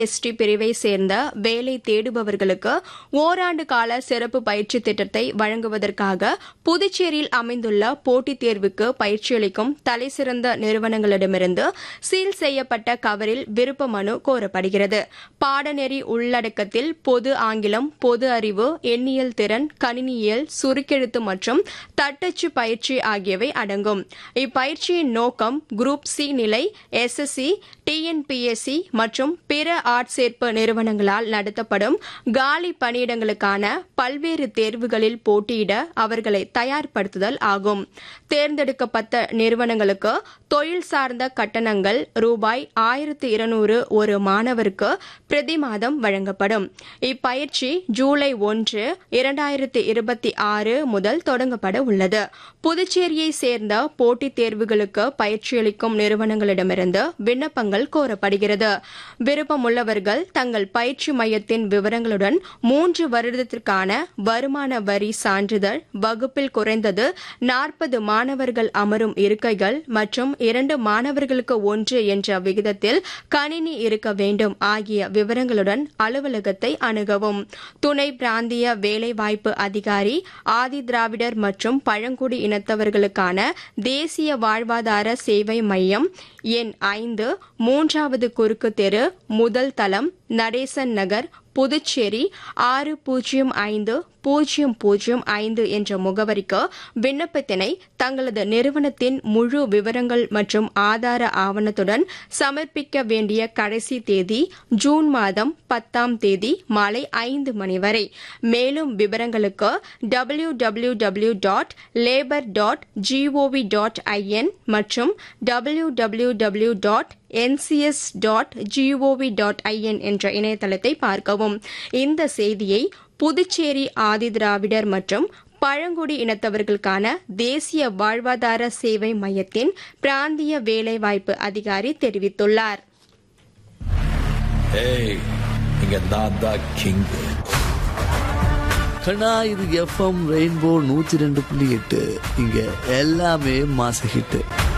ST பிரிவை சேர்ந்த வேலை தேடுபவர்களுக்கு ஓராண்டு கால சிறப்பு பயிற்சி திட்டத்தை வழங்குவதற்காக புதுச்சேரியில் அமைந்துள்ள போட்டித் தேர்வுக்கு பயிற்சியளிக்கும் தலைசிறந்த நிறுவனங்களிடமிருந்து சீல் செய்யப்பட்ட கவரில் விருப்ப மனு கோரப்படுகிறது பாடநெறி உள்ளடக்கத்தில் பொது ஆங்கிலம் பொது அறிவு எண்ணியல் திறன் கணினியியல் சுருக்கெழுத்து மற்றும் தட்டச்சு பயிற்சி ஆகியவை அடங்கும் இப்பயிற்சியின் நோக்கம் குரூப் சி நிலை எஸ்எஸ்சி டிஎன்பிஎஸ்சி மற்றும் பிற ஆட்சேர்ப்பு நிறுவனங்களால் நடத்தப்படும் காலி பணியிடங்களுக்கான பல்வேறு தேர்வுகளில் போட்டியிட அவர்களை தயார்படுத்துதல் ஆகும் தேர்ந்தெடுக்கப்பட்ட நிறுவனங்களுக்கு தொழில் சார்ந்த கட்டணங்கள் ரூபாய் ஆயிரத்து இருநூறு ஒரு மாணவருக்கு பிரதி மாதம் வழங்கப்படும் இப்பயிற்சி ஜூலை ஒன்று இரண்டாயிரத்து இருபத்தி ஆறு முதல் தொடங்கப்பட உள்ளது புதுச்சேரியை சேர்ந்த போட்டித் தேர்வுகளுக்கு பயிற்சியளிக்கும் நிறுவனங்களிடமிருந்து விண்ணப்பங்கள் கோரப்படுகிறது விருப்பமுள்ளவர்கள் தங்கள் பயிற்சி மையத்தின் விவரங்களுடன் மூன்று வருடத்திற்கான வருமான வரி சான்றிதழ் வகுப்பில் குறைந்தது நாற்பது மாணவர்கள் அமரும் இருக்கைகள் மற்றும் இரண்டு மாணவர்களுக்கு ஒன்று என்ற விகிதத்தில் கணினி இருக்க வேண்டும் ஆகிய விவரங்களுடன் அலுவலகத்தை அணுகவும் துணை பிராந்திய வேலைவாய்ப்பு அதிகாரி ஆதி திராவிடர் மற்றும் பழங்குடி இனத்தவர்களுக்கான தேசிய வாழ்வாதார சேவை மையம் எண் ஐந்து மூன்றாவது குறுக்கு தெரு முதல் தளம் நடேசன் நகர் புதுச்சேரி ஆறு பூஜ்ஜியம் ஐந்து பூஜ்ஜியம் பூஜ்ஜியம் ஐந்து என்ற முகவரிக்கு விண்ணப்பத்தினை தங்களது நிறுவனத்தின் முழு விவரங்கள் மற்றும் ஆதார ஆவணத்துடன் சமர்ப்பிக்க வேண்டிய கடைசி தேதி ஜூன் மாதம் பத்தாம் தேதி மாலை ஐந்து மணி வரை மேலும் விவரங்களுக்கு W W W dot labour dot G O V dot I N மற்றும் W W W dot NCS dot G O V dot I N என்ற இணையதளத்தை பார்க்கவும் இந்த செய்தியை புதுச்சேரி ஆதிதிராவிடர் மற்றும் பழங்குடி இனத்தவர்களுக்கான தேசிய வாழ்வாதார சேவை மையத்தின் பிராந்திய வேலைவாய்ப்பு அதிகாரி தெரிவித்துள்ளார் ஏய் இங்க நான் தான் கிங் கண்ணா இது எஃப்எம் ரெயின்போ நூத்தி ரெண்டு புள்ளி எட்டு இங்க எல்லாமே மாச ஹிட்டு